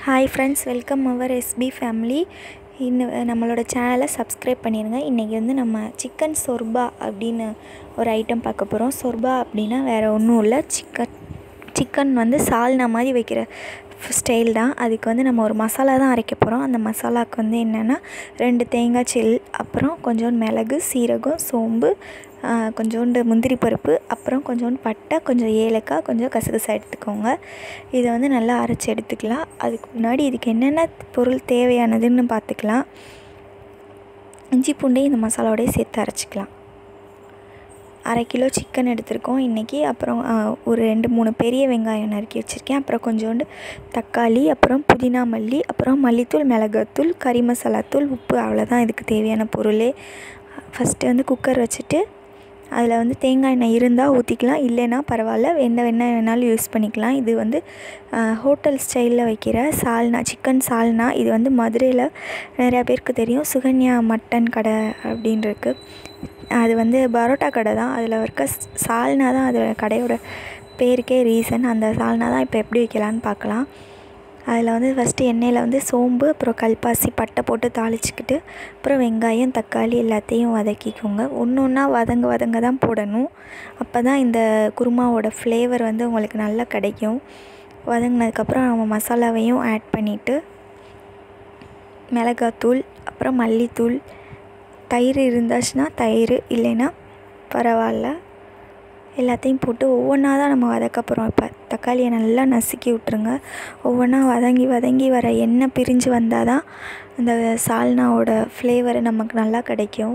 hi friends welcome our SP family இன்னும் நம்மளோட சேனலை சப்ஸ்கிரைப் பண்ணிடுங்க இன்றைக்கி வந்து நம்ம சிக்கன் சொர்பா அப்படின்னு ஒரு ஐட்டம் பார்க்க போகிறோம் சொர்பா அப்படின்னா வேறு ஒன்றும் இல்லை சிக்கன் சிக்கன் வந்து சால்னா மாதிரி வைக்கிற ஸ்டைல் தான் அதுக்கு வந்து நம்ம ஒரு மசாலா தான் அரைக்க போகிறோம் அந்த மசாலாவுக்கு வந்து என்னென்னா ரெண்டு தேங்காய் சில் அப்புறம் கொஞ்சோண்டு மிளகு சீரகம் சோம்பு கொஞ்சோண்டு முந்திரி பருப்பு அப்புறம் கொஞ்சோண்டு பட்டை கொஞ்சம் ஏலக்காய் கொஞ்சம் கசகசா எடுத்துக்கோங்க இதை வந்து நல்லா அரைச்சி எடுத்துக்கலாம் அதுக்கு முன்னாடி இதுக்கு என்னென்ன பொருள் தேவையானதுன்னு பார்த்துக்கலாம் இஞ்சி பூண்டையும் இந்த மசாலாவோடய சேர்த்து அரைச்சிக்கலாம் அரை கிலோ சிக்கன் எடுத்திருக்கோம் இன்றைக்கி அப்புறம் ஒரு ரெண்டு மூணு பெரிய வெங்காயம் நறுக்கி வச்சுருக்கேன் அப்புறம் கொஞ்சோண்டு தக்காளி அப்புறம் புதினா மல்லி அப்புறம் மல்லித்தூள் மிளகாத்தூள் கறி மசாலாத்தூள் உப்பு அவ்வளோதான் இதுக்கு தேவையான பொருளே ஃபஸ்ட்டு வந்து குக்கர் வச்சுட்டு அதில் வந்து தேங்காய் எண்ணெய் இருந்தால் ஊற்றிக்கலாம் இல்லைன்னா பரவாயில்ல எந்த எண்ணெய் வேணாலும் யூஸ் பண்ணிக்கலாம் இது வந்து ஹோட்டல் ஸ்டைலில் வைக்கிற சால்னா சிக்கன் சால்னா இது வந்து மதுரையில் நிறையா பேருக்கு தெரியும் சுகன்யா மட்டன் கடை அப்படின்னு இருக்குது அது வந்து பரோட்டா கடை தான் அதில் இருக்க சால்னா தான் அது கடையோட பேருக்கே ரீசன் அந்த சால்னா தான் இப்போ எப்படி வைக்கலான்னு பார்க்கலாம் அதில் வந்து ஃபஸ்ட்டு எண்ணெயில் வந்து சோம்பு அப்புறம் கல்பாசி பட்டை போட்டு தாளிச்சிக்கிட்டு அப்புறம் வெங்காயம் தக்காளி எல்லாத்தையும் வதக்கிக்கோங்க ஒன்று ஒன்றா வதங்க வதங்க தான் போடணும் அப்போ தான் இந்த குருமாவோட ஃப்ளேவர் வந்து உங்களுக்கு நல்லா கிடைக்கும் வதங்கினதுக்கப்புறம் நம்ம மசாலாவையும் ஆட் பண்ணிவிட்டு மிளகாத்தூள் அப்புறம் மல்லித்தூள் தயிர் இருந்தாச்சுன்னா தயிர் இல்லைன்னா பரவாயில்ல எல்லாத்தையும் போட்டு ஒவ்வொன்றா தான் நம்ம வதக்க போகிறோம் இப்போ தக்காளியை நல்லா நசுக்கி விட்ருங்க ஒவ்வொன்றா வதங்கி வதங்கி வர எண்ணெய் பிரிஞ்சு வந்தால் தான் அந்த சால்னாவோட ஃப்ளேவர் நமக்கு நல்லா கிடைக்கும்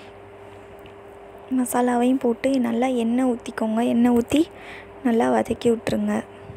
மசாலாவையும் போட்டு நல்லா எண்ணெய் ஊற்றிக்கோங்க எண்ணெய் ஊற்றி நல்லா வதக்கி விட்ருங்க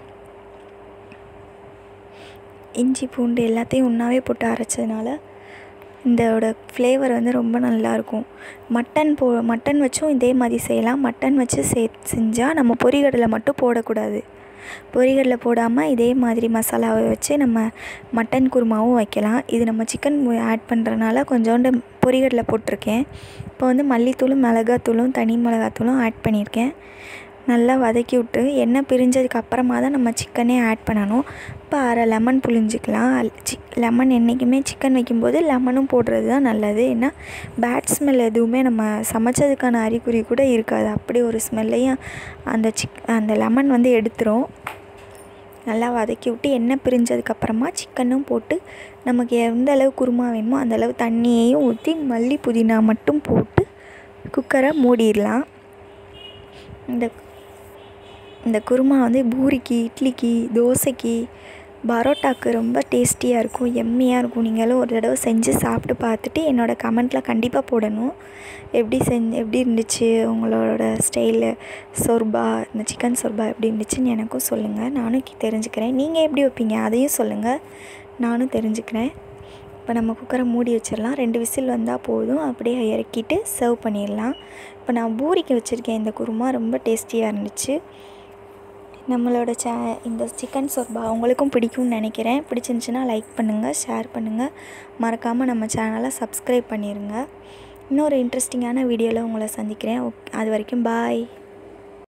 இஞ்சி பூண்டு எல்லாத்தையும் ஒன்றாவே போட்டு அரைச்சதுனால இதோட ஃப்ளேவர் வந்து ரொம்ப நல்லாயிருக்கும் மட்டன் போ மட்டன் வச்சும் இதே மாதிரி செய்யலாம் மட்டன் வச்சு சே செஞ்சால் நம்ம பொரிகடலை மட்டும் போடக்கூடாது பொரிகடலை போடாமல் இதே மாதிரி மசாலாவை வச்சு நம்ம மட்டன் குருமாவும் வைக்கலாம் இது நம்ம சிக்கன் ஆட் பண்ணுறனால கொஞ்சோண்டு பொரிகடலை போட்டிருக்கேன் இப்போ வந்து மல்லித்தூளும் மிளகாத்தூளும் தனி மிளகாத்தூளும் ஆட் பண்ணியிருக்கேன் நல்லா வதக்கி விட்டு எண்ணெய் பிரிஞ்சதுக்கு அப்புறமா தான் நம்ம சிக்கனே ஆட் பண்ணணும் இப்போ அரை லெமன் புழிஞ்சிக்கலாம் சி லெமன் என்றைக்குமே சிக்கன் வைக்கும்போது லெமனும் போடுறது தான் நல்லது ஏன்னா பேட் ஸ்மெல் எதுவுமே நம்ம சமைச்சதுக்கான அறிகுறி கூட இருக்காது அப்படி ஒரு ஸ்மெல்லையும் அந்த சிக் அந்த லெமன் வந்து எடுத்துரும் நல்லா வதக்கி விட்டு எண்ணெய் பிரிஞ்சதுக்கப்புறமா சிக்கனும் போட்டு நமக்கு எந்த அளவு குருமா வேணுமோ அந்த அளவு தண்ணியையும் ஊற்றி மல்லி புதினா மட்டும் போட்டு குக்கரை மூடிடலாம் இந்த இந்த குருமா வந்து பூரிக்கு இட்லிக்கு தோசைக்கு பரோட்டாக்கு ரொம்ப டேஸ்டியாக இருக்கும் எம்மியாக இருக்கும் நீங்களும் ஒரு தடவை செஞ்சு சாப்பிட்டு பார்த்துட்டு என்னோடய கமெண்ட்டில் கண்டிப்பாக போடணும் எப்படி செஞ்சு எப்படி இருந்துச்சு உங்களோட ஸ்டைலு சொர்பா இந்த சிக்கன் சொர்பா எப்படி இருந்துச்சுன்னு எனக்கும் சொல்லுங்கள் நானும் தெரிஞ்சுக்கிறேன் நீங்கள் எப்படி வைப்பீங்க அதையும் சொல்லுங்கள் நானும் தெரிஞ்சுக்கிறேன் இப்போ நம்ம குக்கரை மூடி வச்சிடலாம் ரெண்டு விசில் வந்தால் போதும் அப்படியே இறக்கிட்டு சர்வ் பண்ணிடலாம் இப்போ நான் பூரிக்கு வச்சுருக்கேன் இந்த குருமா ரொம்ப டேஸ்டியாக இருந்துச்சு நம்மளோட சே இந்த சிக்கன் சொர்பா உங்களுக்கும் பிடிக்கும்னு நினைக்கிறேன் பிடிச்சிருந்துச்சின்னா லைக் பண்ணுங்கள் ஷேர் பண்ணுங்கள் மறக்காமல் நம்ம சேனலை சப்ஸ்கிரைப் பண்ணிடுங்க இன்னொரு இன்ட்ரெஸ்டிங்கான வீடியோவில் உங்களை சந்திக்கிறேன் அது வரைக்கும் பாய்